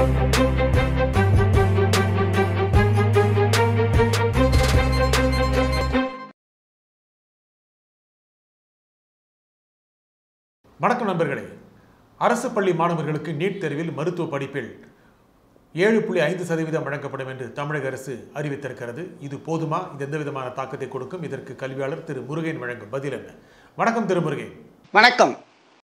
வணக்கம் நண்பர்களே அரசு பள்ளி மாணவர்களுக்கு நீட் தேர்வில் மருத்துவ படிப்பில் ஏழு புள்ளி ஐந்து சதவீதம் வழங்கப்படும் என்று தமிழக அரசு அறிவித்திருக்கிறது இது போதுமா இது எந்த விதமான தாக்கத்தை கொடுக்கும் இதற்கு கல்வியாளர் திரு முருகன் வழங்கும் பதில் என்ன வணக்கம் திரு முருகன் வணக்கம்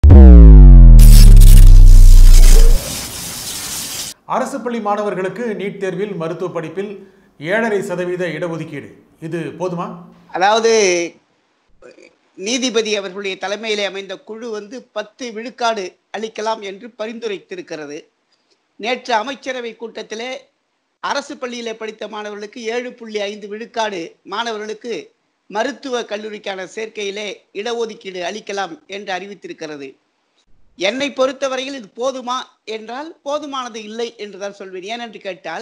அரசு பள்ளி மாணவர்களுக்கு நீட் தேர்வில் மருத்துவ படிப்பில் ஏழரை சதவீத இடஒதுக்கீடு இது போதுமா அதாவது நீதிபதி அவர்களுடைய தலைமையிலே அமைந்த குழு வந்து பத்து விழுக்காடு அளிக்கலாம் என்று பரிந்துரைத்திருக்கிறது நேற்று அமைச்சரவை கூட்டத்திலே அரசு பள்ளியிலே படித்த மாணவர்களுக்கு ஏழு புள்ளி ஐந்து விழுக்காடு மாணவர்களுக்கு மருத்துவ கல்லூரிக்கான சேர்க்கையிலே இடஒதுக்கீடு அளிக்கலாம் என்று அறிவித்திருக்கிறது என்னை பொறுத்தவரையில் இது போதுமா என்றால் போதுமானது இல்லை என்றுதான் சொல்வேன் ஏனென்று கேட்டால்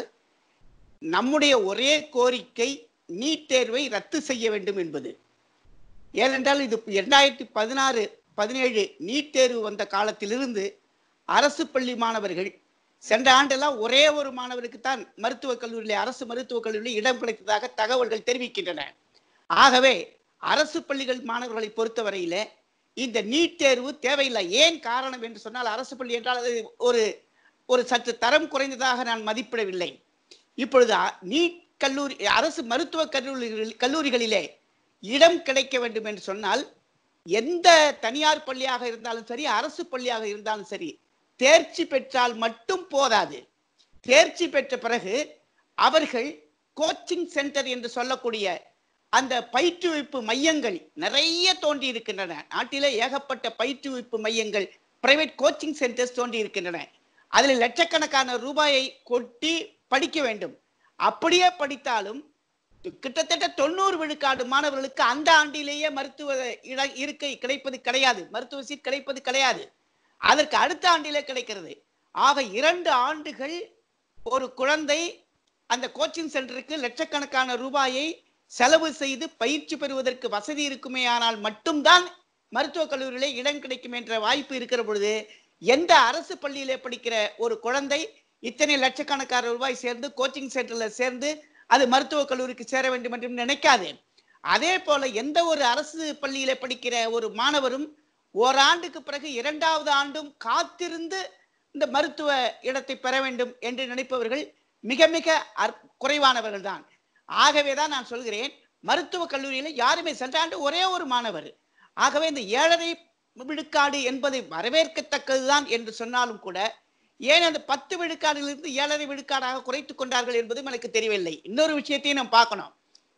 நம்முடைய ஒரே கோரிக்கை நீட் தேர்வை ரத்து செய்ய வேண்டும் என்பது ஏனென்றால் இது இரண்டாயிரத்தி பதினாறு பதினேழு நீட் தேர்வு வந்த காலத்திலிருந்து அரசு பள்ளி மாணவர்கள் சென்ற ஆண்டெல்லாம் ஒரே ஒரு மாணவருக்கு தான் மருத்துவக் கல்லூரியிலே அரசு மருத்துவக் கல்லூரியில் இடம் கிடைத்ததாக தகவல்கள் தெரிவிக்கின்றன ஆகவே அரசு பள்ளிகள் மாணவர்களை பொறுத்தவரையிலே இந்த நீட் தேர்வு தேவையில்லை ஏன் காரணம் என்று சொன்னால் அரசு பள்ளி என்றால் அது ஒரு ஒரு சற்று தரம் குறைந்ததாக நான் மதிப்பிடவில்லை இப்பொழுது அ- நீட் கல்லூரி அரசு மருத்துவக் கல்லூரிகளில் கல்லூரிகளிலே இடம் கிடைக்க வேண்டும் என்று சொன்னால் எந்த தனியார் பள்ளியாக இருந்தாலும் சரி அரசு பள்ளியாக இருந்தாலும் சரி தேர்ச்சி பெற்றால் மட்டும் போதாது தேர்ச்சி பெற்ற பிறகு அவர்கள் கோச்சிங் சென்டர் என்று சொல்லக்கூடிய அந்த பயிற்றுவிப்பு மையங்கள் நிறைய தோன்றி இருக்கின்றன நாட்டிலே ஏகப்பட்ட பயிற்றுவிப்பு மையங்கள் பிரைவேட் கோச்சிங் சென்டர்ஸ் தோன்றி இருக்கின்றன அதில் லட்சக்கணக்கான ரூபாயை கொட்டி படிக்க வேண்டும் அப்படியே படித்தாலும் கிட்டத்தட்ட தொண்ணூறு விழுக்காடு மாணவர்களுக்கு அந்த ஆண்டிலேயே மருத்துவ இட இருக்கை கிடைப்பது கிடையாது மருத்துவ சீட் கிடைப்பது கிடையாது அதற்கு அடுத்த ஆண்டிலே கிடைக்கிறது ஆக இரண்டு ஆண்டுகள் ஒரு குழந்தை அந்த கோச்சிங் சென்டருக்கு லட்சக்கணக்கான ரூபாயை செலவு செய்து பயிற்சி பெறுவதற்கு வசதி இருக்குமே ஆனால் மட்டும்தான் மருத்துவக் கல்லூரியிலே இடம் கிடைக்கும் என்ற வாய்ப்பு இருக்கிற பொழுது எந்த அரசு பள்ளியிலே படிக்கிற ஒரு குழந்தை இத்தனை லட்சக்கணக்கான ரூபாய் சேர்ந்து கோச்சிங் சென்டர்ல சேர்ந்து அது மருத்துவக் கல்லூரிக்கு சேர வேண்டும் என்று நினைக்காது அதே போல எந்த ஒரு அரசு பள்ளியில படிக்கிற ஒரு மாணவரும் ஓராண்டுக்கு பிறகு இரண்டாவது ஆண்டும் காத்திருந்து இந்த மருத்துவ இடத்தை பெற வேண்டும் என்று நினைப்பவர்கள் மிக மிக அற்- குறைவானவர்கள் தான் ஆகவேதான் நான் சொல்கிறேன் மருத்துவக் கல்லூரியில யாருமே சென்ற ஆண்டு ஒரே ஒரு மாணவர் ஆகவே இந்த ஏழரை விழுக்காடு என்பதை வரவேற்கத்தக்கதுதான் என்று சொன்னாலும் கூட ஏன் அந்த பத்து விழுக்காடிலிருந்து ஏழரை விழுக்காடாக குறைத்துக் கொண்டார்கள் என்பதும் எனக்கு தெரியவில்லை இன்னொரு விஷயத்தையும் நாம் பார்க்கணும்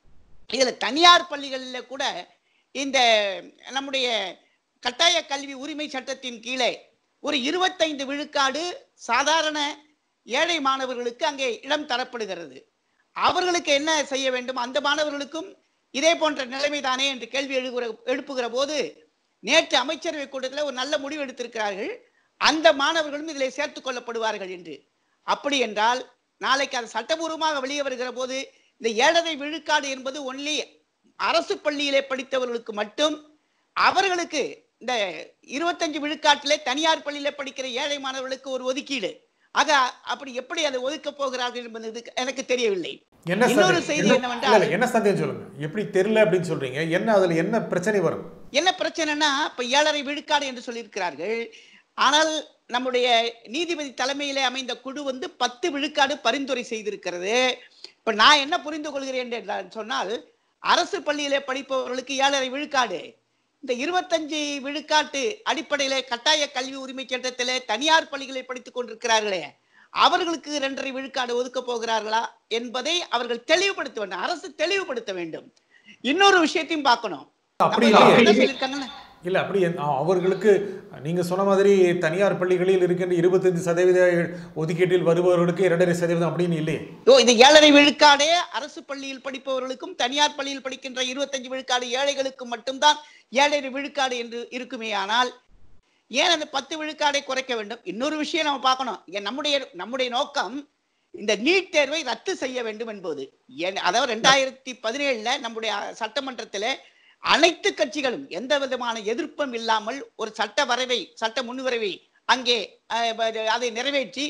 இதுல தனியார் பள்ளிகளில் கூட இந்த நம்முடைய கட்டாய கல்வி உரிமை சட்டத்தின் கீழே ஒரு இருபத்தைந்து விழுக்காடு சாதாரண ஏழை மாணவர்களுக்கு அங்கே இடம் தரப்படுகிறது அவர்களுக்கு என்ன செய்ய வேண்டும் அந்த மாணவர்களுக்கும் இதே போன்ற நிலைமைதானே என்று கேள்வி எழுப்புகிற எழுப்புகிற போது நேற்று அமைச்சரவை கூட்டத்தில் ஒரு நல்ல முடிவு எடுத்திருக்கிறார்கள் அந்த மாணவர்களும் இதில் சேர்த்துக் கொள்ளப்படுவார்கள் என்று அப்படி என்றால் நாளைக்கு அது சட்டபூர்வமாக வெளியே வருகிற போது இந்த ஏழரை விழுக்காடு என்பது ஒன்லி அரசு பள்ளியிலே படித்தவர்களுக்கு மட்டும் அவர்களுக்கு இந்த இருபத்தஞ்சு விழுக்காட்டிலே தனியார் பள்ளியிலே படிக்கிற ஏழை மாணவர்களுக்கு ஒரு ஒதுக்கீடு ஆக அப்படி எப்படி அதை ஒதுக்க போகிறார்கள் என்பது எனக்கு தெரியவில்லை என்ன இன்னொரு சந்தேகம்? செய்தி இல்ல, என்னவென்றால் இல்ல, என்ன சந்தேகம் சொல்லுங்க எப்படி தெரியல அப்படின்னு சொல்றீங்க என்ன அதுல என்ன பிரச்சனை வரும் என்ன பிரச்சனைனா இப்ப ஏழரை விழுக்காடு என்று சொல்லியிருக்கிறார்கள் ஆனால் நம்முடைய நீதிபதி தலைமையிலே அமைந்த குழு வந்து பத்து விழுக்காடு பரிந்துரை செய்திருக்கிறது இப்ப நான் என்ன புரிந்து கொள்கிறேன் என்று சொன்னால் அரசு பள்ளியிலே படிப்பவர்களுக்கு ஏழரை விழுக்காடு இந்த இருபத்தஞ்சு விழுக்காட்டு அடிப்படையிலே கட்டாய கல்வி உரிமை சட்டத்திலே தனியார் பள்ளிகளை படித்துக் கொண்டிருக்கிறார்களே அவர்களுக்கு இரண்டரை விழுக்காடு ஒதுக்க போகிறார்களா என்பதை அவர்கள் தெளிவுபடுத்த வேண்டும் அரசு தெளிவுபடுத்த வேண்டும் இன்னொரு விஷயத்தையும் பார்க்கணும் அப்படி நம்ம இல்லையே. என்ன சொல்லியிருக்காங்கன்னு இல்ல அப்படி என்- அ- அவர்களுக்கு நீங்க சொன்ன மாதிரி தனியார் பள்ளிகளில் இருக்கின்ற இருபத்தைந்து சதவீத ஒதுக்கீட்டில் வருபவர்களுக்கு இரண்டரை சதவீதம் அப்படின்னு இல்லையே ஓ இது ஏழரை விழுக்காடே அரசு பள்ளியில் படிப்பவர்களுக்கும் தனியார் பள்ளியில் படிக்கின்ற இருபத்தஞ்சு விழுக்காடு ஏழைகளுக்கும் மட்டும்தான் ஏழரை விழுக்காடு என்று இருக்குமே ஆனால் ஏன் அந்த பத்து விழுக்காடை குறைக்க வேண்டும் இன்னொரு விஷயம் நம்ம பார்க்கணும் இங்க நம்முடைய நம்முடைய நோக்கம் இந்த நீட் தேர்வை ரத்து செய்ய வேண்டும் என்பது ஏன்- அதாவது ரெண்டாயிரத்தி பதினேழுல நம்முடைய சட்டமன்றத்திலே அனைத்து கட்சிகளும் எந்த விதமான எதிர்ப்பும் இல்லாமல் ஒரு சட்ட வரைவை சட்ட முன்வரைவை அங்கே அஹ், அதை நிறைவேற்றி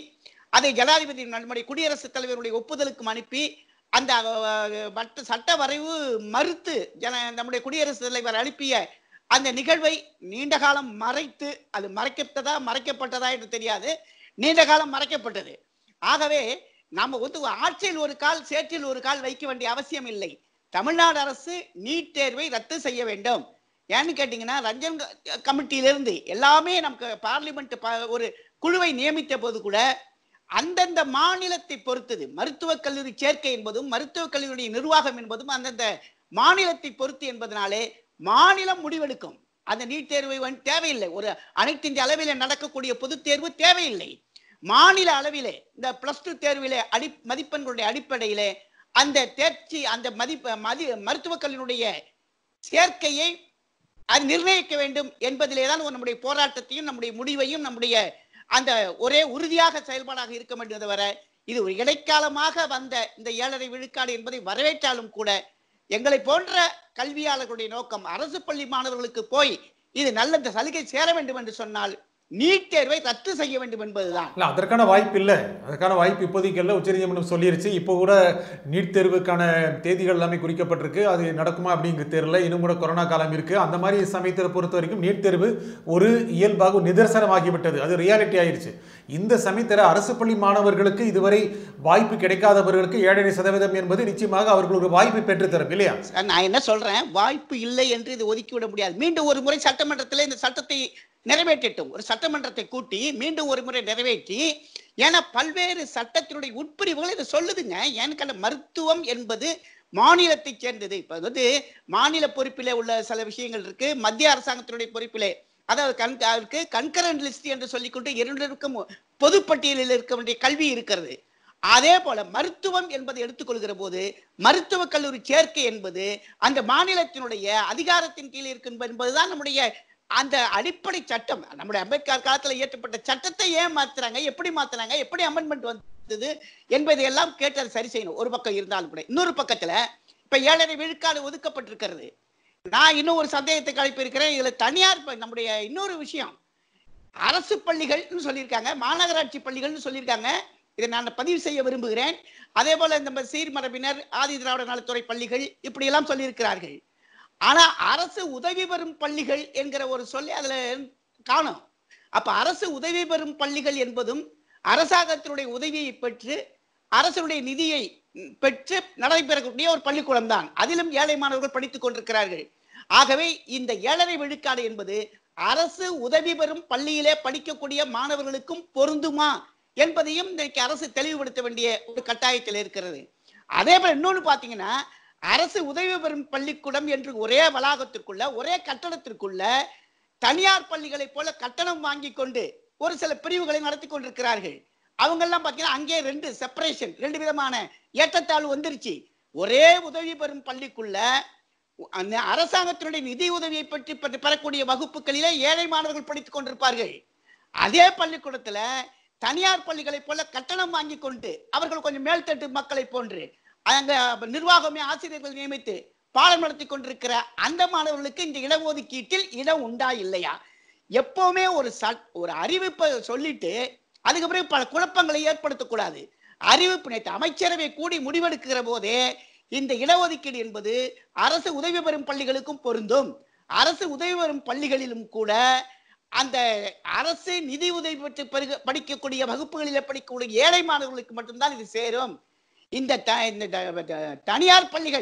அதை ஜனாதிபதி நம்முடைய குடியரசுத் தலைவருடைய ஒப்புதலுக்கும் அனுப்பி அந்த அஹ், மற்ற சட்ட வரைவு மறுத்து ஜன நம்முடைய குடியரசுத் தலைவர் அனுப்பிய அந்த நிகழ்வை நீண்ட காலம் மறைத்து அது மறைக்கப்பட்டதா மறைக்கப்பட்டதா என்று தெரியாது நீண்ட காலம் மறைக்கப்பட்டது ஆகவே நாம வந்து ஆட்சியில் ஒரு கால் சேற்றில் ஒரு கால் வைக்க வேண்டிய அவசியம் இல்லை தமிழ்நாடு அரசு நீட் தேர்வை ரத்து செய்ய வேண்டும் ஏன்னு கேட்டீங்கன்னா ரஞ்சன் க- கமிட்டியிலிருந்து எல்லாமே நமக்கு பார்லிமெண்ட் ப- ஒரு குழுவை நியமித்த போது கூட அந்தந்த மாநிலத்தை பொறுத்தது மருத்துவக் கல்லூரி சேர்க்கை என்பதும் மருத்துவக் கல்லூரியுடைய நிர்வாகம் என்பதும் அந்தந்த மாநிலத்தை பொறுத்து என்பதனாலே மாநிலம் முடிவெடுக்கும் அந்த நீட் தேர்வை வந்து தேவையில்லை ஒரு அனைத்து இந்திய அளவிலே நடக்கக்கூடிய பொதுத் தேர்வு தேவையில்லை மாநில அளவிலே இந்த பிளஸ் டூ தேர்விலே அடி மதிப்பெண்களுடைய அடிப்படையிலே அந்த தேர்ச்சி அந்த மதிப்பு மதி மருத்துவக் கல்லூரியுடைய சேர்க்கையை அது நிர்ணயிக்க வேண்டும் என்பதிலே தான் நம்முடைய போராட்டத்தையும் நம்முடைய முடிவையும் நம்முடைய அந்த ஒரே உறுதியாக செயல்பாடாக இருக்க வேண்டும் தவிர இது ஒரு இடைக்காலமாக வந்த இந்த ஏழரை விழுக்காடு என்பதை வரவேற்றாலும் கூட எங்களை போன்ற கல்வியாளர்களுடைய நோக்கம் அரசு பள்ளி மாணவர்களுக்கு போய் இது நல்ல இந்த சலுகை சேர வேண்டும் என்று சொன்னால் நீட் தேர்வை ரத்து செய்ய வேண்டும் என்பதுதான் இல்ல அதற்கான வாய்ப்பு இல்லை அதற்கான வாய்ப்பு இப்போதைக்கு இல்லை உச்சநீதிமன்றம் சொல்லிருச்சு இப்போ கூட நீட் தேர்வுக்கான தேதிகள் எல்லாமே குறிக்கப்பட்டிருக்கு அது நடக்குமா அப்படிங்கிறது தெரியல இன்னும் கூட கொரோனா காலம் இருக்கு அந்த மாதிரி சமயத்தில் பொறுத்த வரைக்கும் நீட் தேர்வு ஒரு இயல்பாக நிதர்சனமாகிவிட்டது அது ரியாலிட்டி ஆயிருச்சு இந்த சமயத்தில் அரசு பள்ளி மாணவர்களுக்கு இதுவரை வாய்ப்பு கிடைக்காதவர்களுக்கு ஏழரை சதவீதம் என்பது நிச்சயமாக அவர்கள் ஒரு வாய்ப்பை பெற்றுத்தரும் இல்லையா சார், நான் என்ன சொல்றேன் வாய்ப்பு இல்லை என்று இது ஒதுக்கிவிட முடியாது மீண்டும் ஒரு முறை சட்டமன்றத்தில் இந்த சட்டத்தை நிறைவேற்றட்டும் ஒரு சட்டமன்றத்தை கூட்டி மீண்டும் ஒரு முறை நிறைவேற்றி ஏன்னா பல்வேறு சட்டத்தினுடைய உட்பிரிவுகள் இது சொல்லுதுங்க எனக்கு அந்த மருத்துவம் என்பது மாநிலத்தை சேர்ந்தது இப்ப வந்து மாநில பொறுப்பிலே உள்ள சில விஷயங்கள் இருக்கு மத்திய அரசாங்கத்தினுடைய பொறுப்பிலே அதாவது கண் அதற்கு கன்கரண்ட் லிஸ்ட் என்று சொல்லிக்கொண்டு இரண்டிற்கும் பொதுப்பட்டியலில் இருக்க வேண்டிய கல்வி இருக்கிறது அதே போல மருத்துவம் என்பதை எடுத்துக்கொள்கிற போது மருத்துவக் கல்லூரி சேர்க்கை என்பது அந்த மாநிலத்தினுடைய அதிகாரத்தின் கீழ் இருக்கும் என்பதுதான் நம்முடைய அந்த அடிப்படை சட்டம் நம்முடைய அம்பேத்கர் காலத்துல இயற்றப்பட்ட சட்டத்தை ஏன் மாத்துறாங்க எப்படி மாத்துறாங்க எப்படி அமெண்ட்மெண்ட் வந்தது என்பதை எல்லாம் கேட்டு அதை சரி செய்யணும் ஒரு பக்கம் இருந்தாலும் கூட இன்னொரு பக்கத்துல இப்ப ஏழரை விழுக்காடு ஒதுக்கப்பட்டிருக்கிறது நான் இன்னும் ஒரு சந்தேகத்தை கழிப்பு இருக்கிறேன் இதுல தனியார் ப- நம்முடைய இன்னொரு விஷயம் அரசு பள்ளிகள்னு சொல்லியிருக்காங்க மாநகராட்சி பள்ளிகள்னு சொல்லியிருக்காங்க இதை நான் பதிவு செய்ய விரும்புகிறேன் அதே போல இந்த சீர்மரபினர் ஆதி திராவிட நலத்துறை பள்ளிகள் இப்படி எல்லாம் சொல்லியிருக்கிறார்கள் ஆனா அரசு உதவி பெறும் பள்ளிகள் என்கிற ஒரு சொல்லி அதுல காணும் அப்ப அரசு உதவி பெறும் பள்ளிகள் என்பதும் அரசாங்கத்தினுடைய உதவியை பெற்று அரசுடைய நிதியை ம், பெற்று நடைபெறக்கூடிய ஒரு பள்ளிக்கூடம் தான் அதிலும் ஏழை மாணவர்கள் படித்துக் கொண்டிருக்கிறார்கள் ஆகவே இந்த ஏழரை விழுக்காடு என்பது அரசு உதவி பெறும் பள்ளியிலே படிக்கக்கூடிய மாணவர்களுக்கும் பொருந்துமா என்பதையும் இன்றைக்கு அரசு தெளிவுபடுத்த வேண்டிய ஒரு கட்டாயத்தில் இருக்கிறது அதே போல இன்னொன்னு பாத்தீங்கன்னா அரசு உதவி பெறும் பள்ளிக்கூடம் என்று ஒரே வளாகத்திற்குள்ள ஒரே கட்டடத்திற்குள்ள தனியார் பள்ளிகளைப் போல கட்டணம் வாங்கி கொண்டு ஒரு சில பிரிவுகளை நடத்தி கொண்டிருக்கிறார்கள் அவங்க எல்லாம் பாத்தீங்கன்னா அங்கே ரெண்டு செப்பரேஷன் ரெண்டு விதமான ஏற்றத்தாழ்வு வந்துருச்சு ஒரே உதவி பெறும் பள்ளிக்குள்ள அந்த அரசாங்கத்தினுடைய நிதி உதவியை பற்றி பெற்று பெறக்கூடிய வகுப்புகளிலே ஏழை மாணவர்கள் படித்துக் கொண்டிருப்பார்கள் அதே பள்ளிக்கூடத்துல தனியார் பள்ளிகளைப் போல கட்டணம் வாங்கி கொண்டு அவர்கள் கொஞ்சம் மேல்தட்டு மக்களை போன்று அங்க நிர்வாகமே ஆசிரியர்கள் நியமித்து பாடம் நடத்தி கொண்டிருக்கிற அந்த மாணவர்களுக்கு இந்த இடஒதுக்கீட்டில் இடம் உண்டா இல்லையா எப்பவுமே ஒரு சட் ஒரு அறிவிப்பை சொல்லிட்டு அதுக்கு பிறகு பல குழப்பங்களை ஏற்படுத்தக்கூடாது அறிவிப்பு நேற்று அமைச்சரவை கூடி முடிவெடுக்கிற போதே இந்த இடஒதுக்கீடு என்பது அரசு உதவி பெறும் பள்ளிகளுக்கும் பொருந்தும் அரசு உதவி பெறும் பள்ளிகளிலும் கூட அந்த அரசு நிதி உதவி பெற்று பெருக- படிக்கக்கூடிய வகுப்புகளில் படிக்கக்கூடிய ஏழை மாணவர்களுக்கு மட்டும்தான் இது சேரும் இந்த த- இந்த த- த- தனியார் பள்ளிகள்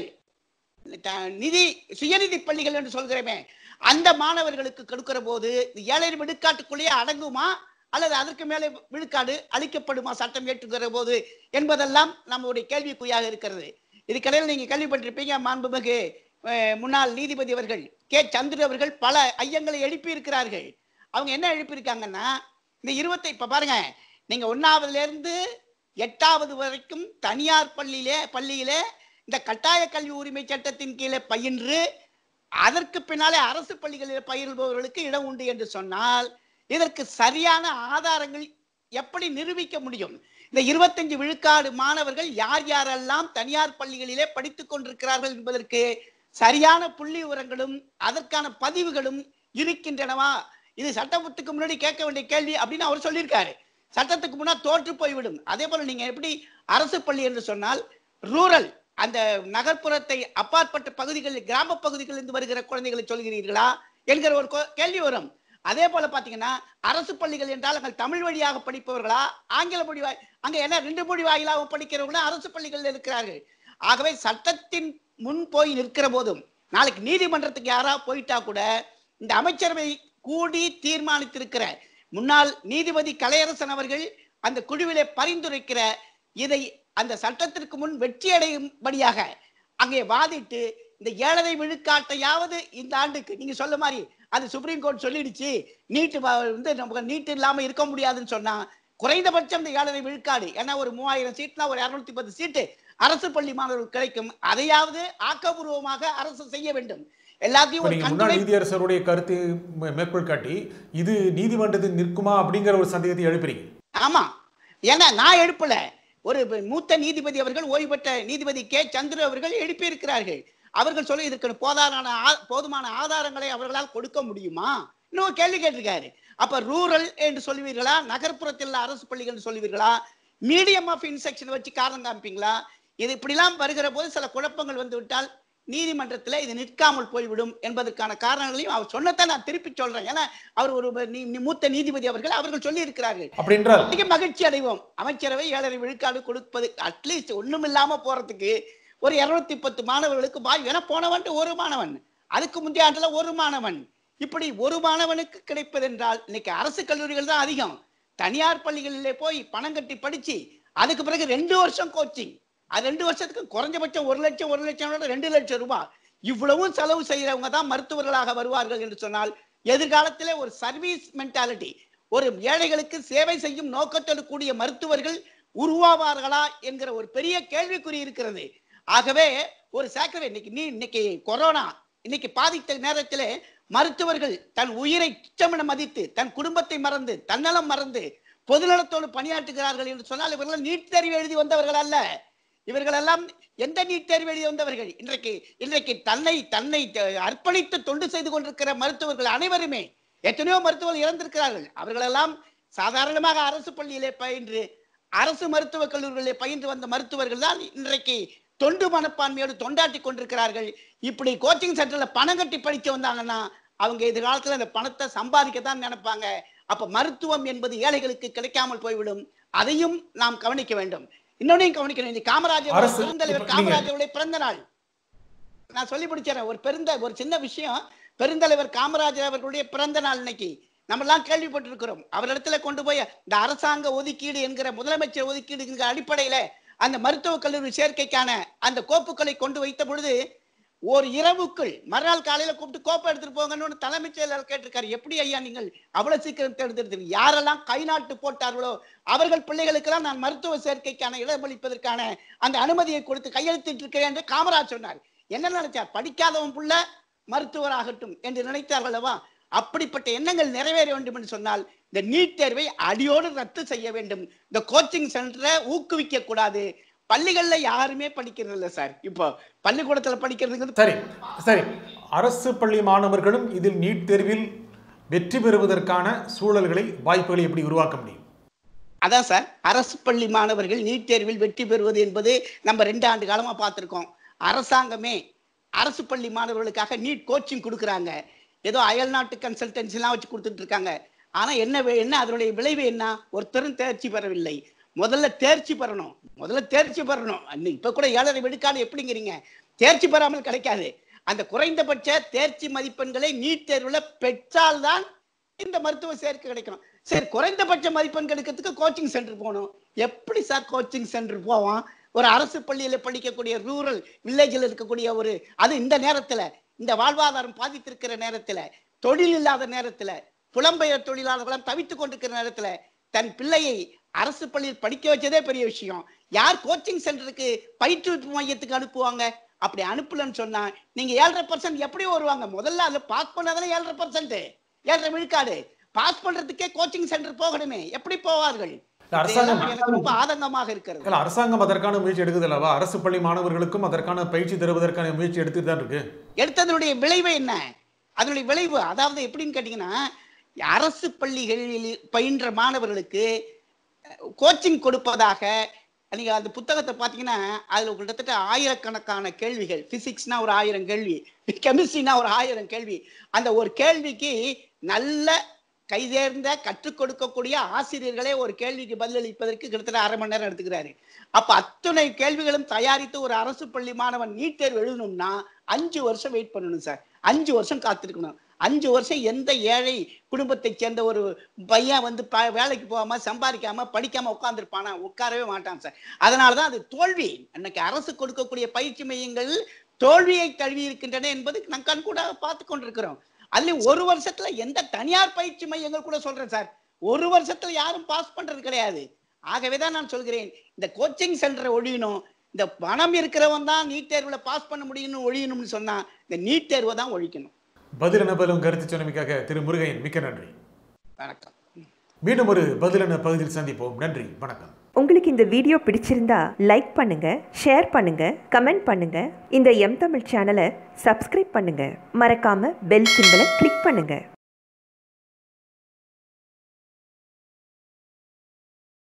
த- நிதி சுயநிதி பள்ளிகள் என்று சொல்கிறோமே அந்த மாணவர்களுக்கு கொடுக்கிற போது இந்த ஏழை விழுக்காட்டுக்குள்ளேயே அடங்குமா அல்லது அதற்கு மேலே விழுக்காடு அளிக்கப்படுமா சட்டம் ஏற்றுகிற போது என்பதெல்லாம் நம்முடைய கேள்விக்குறியாக இருக்கிறது இதுக்கிடையில் நீங்க கேள்விப்பட்டிருப்பீங்க மாண்புமிகு அஹ், முன்னாள் நீதிபதி அவர்கள் கே சந்திர அவர்கள் பல ஐயங்களை எழுப்பி இருக்கிறார்கள் அவங்க என்ன எழுப்பியிருக்காங்கன்னா இந்த இருபத்தி இப்ப பாருங்க நீங்க ஒன்னாவதுல இருந்து எட்டாவது வரைக்கும் தனியார் பள்ளியிலே பள்ளியிலே இந்த கட்டாய கல்வி உரிமை சட்டத்தின் கீழே பயின்று அதற்கு பின்னாலே அரசு பள்ளிகளில் பயில்பவர்களுக்கு இடம் உண்டு என்று சொன்னால் இதற்கு சரியான ஆதாரங்கள் எப்படி நிரூபிக்க முடியும் இந்த இருபத்தஞ்சு விழுக்காடு மாணவர்கள் யார் யாரெல்லாம் தனியார் பள்ளிகளிலே படித்துக் கொண்டிருக்கிறார்கள் என்பதற்கு சரியான புள்ளி விவரங்களும் அதற்கான பதிவுகளும் இருக்கின்றனவா இது சட்டத்துக்கு முன்னாடி கேட்க வேண்டிய கேள்வி அப்படின்னு அவர் சொல்லியிருக்காரு சட்டத்துக்கு முன்னா தோற்று போய்விடும் அதே போல நீங்க எப்படி அரசு பள்ளி என்று சொன்னால் ரூரல் அந்த நகர்ப்புறத்தை அப்பாற்பட்ட பகுதிகளில் கிராம பகுதிகளில் இருந்து வருகிற குழந்தைகளை சொல்கிறீர்களா என்கிற ஒரு கொ- கேள்வி வரும் அதே போல பாத்தீங்கன்னா அரசு பள்ளிகள் என்றால் அங்கே தமிழ் வழியாக படிப்பவர்களா ஆங்கில மொழி வாய் அங்க என்ன ரெண்டு மொழி வாயிலாக படிக்கிறவங்களும் அரசு பள்ளிகளில் இருக்கிறார்கள் ஆகவே சட்டத்தின் முன் போய் நிற்கிற போதும் நாளைக்கு நீதிமன்றத்துக்கு யாரா போயிட்டா கூட இந்த அமைச்சரவை கூடி தீர்மானித்திருக்கிற முன்னாள் நீதிபதி கலையரசன் அவர்கள் அந்த குழுவிலே பரிந்துரைக்கிற இதை அந்த சட்டத்திற்கு முன் வெற்றி அடையும்படியாக அங்கே வாதிட்டு இந்த ஏழரை விழுக்காட்டையாவது இந்த ஆண்டுக்கு நீங்க சொல்ல மாதிரி அது சுப்ரீம் கோர்ட் சொல்லிடுச்சு நீட்டு வ- வந்து நமக்கு நீட்டு இல்லாம இருக்க முடியாதுன்னு சொன்னா குறைந்தபட்சம் இந்த ஏழரை விழுக்காடு ஏன்னா ஒரு மூவாயிரம் சீட்னா ஒரு இருநூத்தி பத்து சீட்டு அரசு பள்ளி மாணவர்களுக்கு கிடைக்கும் அதையாவது ஆக்கப்பூர்வமாக அரசு செய்ய வேண்டும் எல்லாத்தையும் இப்ப ஒரு நீங்க முன்னாள் கண்துடை நீதியரசருடைய கருத்து மே- மேற்கோள் காட்டி இது நீதிமன்றத்தில் நிற்குமா அப்படிங்கிற ஒரு சந்தேகத்தை எழுப்புறீங்க ஆமா ஏன்னா நான் எழுப்பல ஒரு மூத்த நீதிபதி அவர்கள் ஓய்வு பெற்ற நீதிபதி கே சந்திர அவர்கள் எழுப்பியிருக்கிறார்கள் அவர்கள் சொல்லி இதற்கு போதான ஆ- போதுமான ஆதாரங்களை அவர்களால் கொடுக்க முடியுமா இன்னும் கேள்வி கேட்டிருக்காரு அப்ப ரூரல் என்று சொல்லுவீர்களா நகர்ப்புறத்தில் உள்ள அரசு பள்ளிகள் என்று சொல்லுவீர்களா மீடியம் ஆஃப் இன்செக்ஷன் வச்சு காரணம் காமிப்பீங்களா இது இப்படிலாம் வருகிற போது சில குழப்பங்கள் வந்து விட்டால் நீதிமன்றத்தில் இது நிற்காமல் போய்விடும் என்பதற்கான காரணங்களையும் அவர் சொன்னதான் நான் திருப்பி சொல்றேன் ஏன்னா அவர் ஒரு நீ- நீ- மூத்த நீதிபதி அவர்கள் அவர்கள் சொல்லி இருக்கிறார்கள் அப்படி என்றால் அதிக மகிழ்ச்சி அடைவோம் அமைச்சரவை ஏழரை விழுக்காடு கொடுப்பது அட்லீஸ்ட் ஒண்ணும் இல்லாம போறதுக்கு ஒரு இருநூத்தி பத்து மாணவர்களுக்கு வாய் ஏன்னா போனவன் ஒரு மாணவன் அதுக்கு முந்தைய ஆண்டுல ஒரு மாணவன் இப்படி ஒரு மாணவனுக்கு கிடைப்பதென்றால் இன்னைக்கு அரசு கல்லூரிகள் தான் அதிகம் தனியார் பள்ளிகளிலே போய் பணம் கட்டி படிச்சு அதுக்கு பிறகு ரெண்டு வருஷம் கோச்சிங் அது ரெண்டு வருஷத்துக்கு குறைஞ்சபட்சம் ஒரு லட்சம் ஒரு லட்சம் ரெண்டு லட்சம் ரூபாய் இவ்வளவும் செலவு செய்யறவங்க தான் மருத்துவர்களாக வருவார்கள் என்று சொன்னால் எதிர்காலத்திலே ஒரு சர்வீஸ் மென்டாலிட்டி ஒரு ஏழைகளுக்கு சேவை செய்யும் நோக்கத்தோடு கூடிய மருத்துவர்கள் உருவாவார்களா என்கிற ஒரு பெரிய கேள்விக்குறி இருக்கிறது ஆகவே ஒரு சாக்கரை இன்னைக்கு நீ இன்னைக்கு கொரோனா இன்னைக்கு பாதித்த நேரத்திலே மருத்துவர்கள் தன் உயிரை துச்சமென மதித்து தன் குடும்பத்தை மறந்து தன்னலம் மறந்து பொதுநலத்தோடு பணியாற்றுகிறார்கள் என்று சொன்னால் இவர்கள் நீட் தேர்வு எழுதி வந்தவர்கள் அல்ல இவர்கள் எல்லாம் எந்த நீட் தேர்வு எழுதி வந்தவர்கள் இன்றைக்கு இன்றைக்கு தன்னை தன்னை த- அர்ப்பணித்து தொண்டு செய்து கொண்டிருக்கிற மருத்துவர்கள் அனைவருமே எத்தனையோ மருத்துவர்கள் இறந்திருக்கிறார்கள் அவர்களெல்லாம் சாதாரணமாக அரசு பள்ளியிலே பயின்று அரசு மருத்துவக் கல்லூரிகளிலே பயின்று வந்த மருத்துவர்கள் தான் இன்றைக்கு தொண்டு மனப்பான்மையோடு தொண்டாட்டி கொண்டிருக்கிறார்கள் இப்படி கோச்சிங் சென்டர்ல பணம் கட்டி படிக்க வந்தாங்கன்னா அவங்க எதிர்காலத்துல அந்த பணத்தை சம்பாதிக்கத்தான் நினைப்பாங்க அப்ப மருத்துவம் என்பது ஏழைகளுக்கு கிடைக்காமல் போய்விடும் அதையும் நாம் கவனிக்க வேண்டும் இன்னொன்னையும் கவனிக்கணும் இன்னைக்கு காமராஜர் அரசு- பெருந்தலைவர் இப்ப நீங்க- காமராஜருடைய பிறந்த நாள் நான் சொல்லி முடிச்சிடறேன் ஒரு பெருந்த ஒரு சின்ன விஷயம் பெருந்தலைவர் காமராஜர் அவர்களுடைய பிறந்த நாள் இன்னைக்கு நம்ம எல்லாம் கேள்விப்பட்டிருக்கிறோம் அவரிடத்துல கொண்டு போய் இந்த அரசாங்க ஒதுக்கீடு என்கிற முதலமைச்சர் ஒதுக்கீடு என்கிற அடிப்படையில அந்த மருத்துவக் கல்லூரி சேர்க்கைக்கான அந்த கோப்புகளை கொண்டு வைத்த பொழுது ஒரு இரவுக்குள் மறுநாள் காலையில கூப்பிட்டு கோப்பை எடுத்துட்டு போங்கன்னு ஒரு தலைமைச் செயலர் கேட்டிருக்காரு எப்படி ஐயா நீங்கள் அவ்வளவு சீக்கிரம் எடுத்துருக்கீங்க யாரெல்லாம் கை நாட்டு போட்டார்களோ அவர்கள் பிள்ளைகளுக்கெல்லாம் நான் மருத்துவ சேர்க்கைக்கான இடமளிப்பதற்கான அந்த அனுமதியை கொடுத்து கையெழுத்திட்டு இருக்கிறேன் என்று காமராஜ் சொன்னார் என்ன நினைச்சார் படிக்காதவன் புள்ள மருத்துவராகட்டும் என்று நினைத்தார்கள் அல்லவா அப்படிப்பட்ட எண்ணங்கள் நிறைவேற வேண்டும் என்று சொன்னால் இந்த நீட் தேர்வை அடியோடு ரத்து செய்ய வேண்டும் இந்த கோச்சிங் சென்டரை ஊக்குவிக்க கூடாது பள்ளிகள்ல யாருமே படிக்கிறது இல்ல சார் இப்போ பள்ளிக்கூடத்துல படிக்கிறதுங்கிறது சரி சரி அரசு பள்ளி மாணவர்களும் இதில் நீட் தேர்வில் வெற்றி பெறுவதற்கான சூழல்களை வாய்ப்புகளை எப்படி உருவாக்க முடியும் அதான் சார் அரசு பள்ளி மாணவர்கள் நீட் தேர்வில் வெற்றி பெறுவது என்பது நம்ம ரெண்டு ஆண்டு காலமா பார்த்திருக்கோம் அரசாங்கமே அரசு பள்ளி மாணவர்களுக்காக நீட் கோச்சிங் கொடுக்குறாங்க ஏதோ அயல் நாட்டு கன்சல்டன்சிலாம் வச்சு கொடுத்துட்டு இருக்காங்க ஆனா என்ன வே- என்ன அதனுடைய விளைவு என்ன ஒருத்தரும் தேர்ச்சி பெறவில்லை முதல்ல தேர்ச்சி பெறணும் முதல்ல தேர்ச்சி பெறணும் அன்னை- இப்ப கூட ஏழரை விழுக்காடு எப்படிங்கிறீங்க தேர்ச்சி பெறாமல் கிடைக்காது அந்த குறைந்தபட்ச தேர்ச்சி மதிப்பெண்களை நீட் தேர்வுல பெற்றால்தான் இந்த மருத்துவ சேர்க்கை கிடைக்கணும் சரி குறைந்தபட்ச மதிப்பெண் கிடைக்கிறதுக்கு கோச்சிங் சென்டர் போகணும் எப்படி சார் கோச்சிங் சென்டர் போவான் ஒரு அரசு பள்ளியில படிக்கக்கூடிய ரூரல் வில்லேஜில் இருக்கக்கூடிய ஒரு அது இந்த நேரத்துல இந்த வாழ்வாதாரம் பாதித்திருக்கிற நேரத்துல தொழில் இல்லாத நேரத்துல புலம்பெயர் தொழிலாளர்களும் தவித்துக் கொண்டிருக்கிற நேரத்துல தன் பிள்ளையை அரசு பள்ளியில் படிக்க வச்சதே பெரிய விஷயம் யார் கோச்சிங் சென்டருக்கு பயிற்றுவிப்பு மையத்துக்கு அனுப்புவாங்க அப்படி அனுப்பலன்னு சொன்னா நீங்க ஏழரை பர்சன்ட் எப்படி வருவாங்க முதல்ல அதுல பாஸ் பண்ணாதானே ஏழரை பர்சன்ட் ஏழரை விழுக்காடு பாஸ் பண்றதுக்கே கோச்சிங் சென்டர் போகணுமே எப்படி போவார்கள் இல்ல, அரசாங்கம் இதெல்லாம் எனக்கு ரொம்ப ஆதங்கமாக இருக்கிறது இல்ல, அரசாங்கம் அதற்கான முயற்சி எடுக்குது அல்லவா அரசு பள்ளி மாணவர்களுக்கும் அதற்கான பயிற்சி தருவதற்கான முயற்சி எடுத்துட்டு தான் இருக்கு எடுத்ததனுடைய விளைவு என்ன அதனுடைய விளைவு அதாவது எப்படின்னு கேட்டீங்கன்னா அரசு பள்ளிகளில் பயின்ற மாணவர்களுக்கு கோச்சிங் கொடுப்பதாக நீங்க அந்த புத்தகத்தை பார்த்தீங்கன்னா அதுல கிட்டத்தட்ட ஆயிரக்கணக்கான கேள்விகள் பிசிக்ஸ்னா ஒரு ஆயிரம் கேள்வி கெமிஸ்ட்ரினா ஒரு ஆயிரம் கேள்வி அந்த ஒரு கேள்விக்கு நல்ல கைதேர்ந்த கற்றுக் கொடுக்கக்கூடிய ஆசிரியர்களே ஒரு கேள்விக்கு பதிலளிப்பதற்கு கிட்டத்தட்ட அரை மணி நேரம் எடுத்துக்கிறாரு அப்ப அத்துணை கேள்விகளும் தயாரித்து ஒரு அரசு பள்ளி மாணவன் நீட் தேர்வு எழுதணும்னா அஞ்சு வருஷம் வெயிட் பண்ணணும் சார் அஞ்சு வருஷம் காத்திருக்கணும் அஞ்சு வருஷம் எந்த ஏழை குடும்பத்தை சேர்ந்த ஒரு பையன் வந்து ப- வேலைக்கு போகாம சம்பாதிக்காம படிக்காம உட்கார்ந்துருப்பானா உட்காரவே மாட்டான் சார் அதனாலதான் அது தோல்வி அன்னைக்கு அரசு கொடுக்கக்கூடிய பயிற்சி மையங்கள் தோல்வியை தழுவி இருக்கின்றன என்பது நான் கண் கூட பார்த்து கொண்டிருக்கிறோம் அதுலயும் ஒரு வருஷத்துல எந்த தனியார் பயிற்சி மையங்கள் கூட சொல்றேன் சார் ஒரு வருஷத்துல யாரும் பாஸ் பண்றது கிடையாது ஆகவேதான் நான் சொல்கிறேன் இந்த கோச்சிங் சென்டரை ஒழியணும் இந்த பணம் இருக்கிறவன் தான் நீட் தேர்வுல பாஸ் பண்ண முடியும்னு ஒழியணும்னு சொன்னா இந்த நீட் தேர்வை தான் ஒழிக்கணும் பதிலென பதிலும் கருத்து சொன்னமைக்காக திரு முருகையன் மிக்க நன்றி வணக்கம் மீண்டும் ஒரு பதிலென பகுதியில் சந்திப்போம் நன்றி வணக்கம் உங்களுக்கு இந்த வீடியோ பிடிச்சிருந்தா லைக் பண்ணுங்க ஷேர் பண்ணுங்க கமெண்ட் பண்ணுங்க இந்த எம் தமிழ் சேனலை சப்ஸ்கிரைப் பண்ணுங்க மறக்காம பெல் சிம்பலை கிளிக் பண்ணுங்க